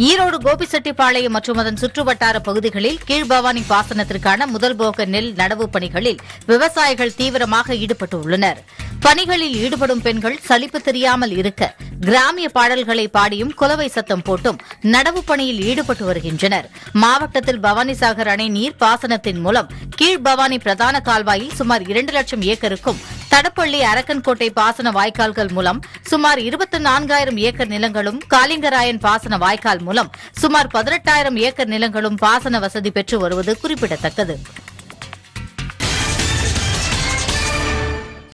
ஈரோடு கோபிச்செட்டிப்பாளையம் மற்றும் அதன் சுற்றுவட்டார பகுதிகளில் கீழ்பவானி பாசனத்திற்கான முதல் போக நெல் நடவு பணிகளில் விவசாயிகள் தீவிரமாக ஈடுபட்டுள்ளனர் பணிகளில் ஈடுபடும் பெண்கள் சலிப்பு தெரியாமல் இருக்க கிராமிய பாடல்களை பாடியும் குலவை சத்தம் போட்டும் நடவு பணியில் ஈடுபட்டு வருகின்றனர் மாவட்டத்தில் பவானிசாகர் அணை நீர் பாசனத்தின் மூலம் கீழ்பவானி பிரதான கால்வாயில் சுமார் இரண்டு லட்சம் ஏக்கருக்கும் தடப்பள்ளி அரக்கன்கோட்டை பாசன வாய்க்கால்கள் மூலம் சுமார் இருபத்தி நான்காயிரம் ஏக்கர் நிலங்களும் காலிங்கராயன் பாசன வாய்க்கால் மூலம் சுமார் பதினெட்டாயிரம் ஏக்கர் நிலங்களும் பாசன வசதி பெற்று வருவது குறிப்பிடத்தக்கது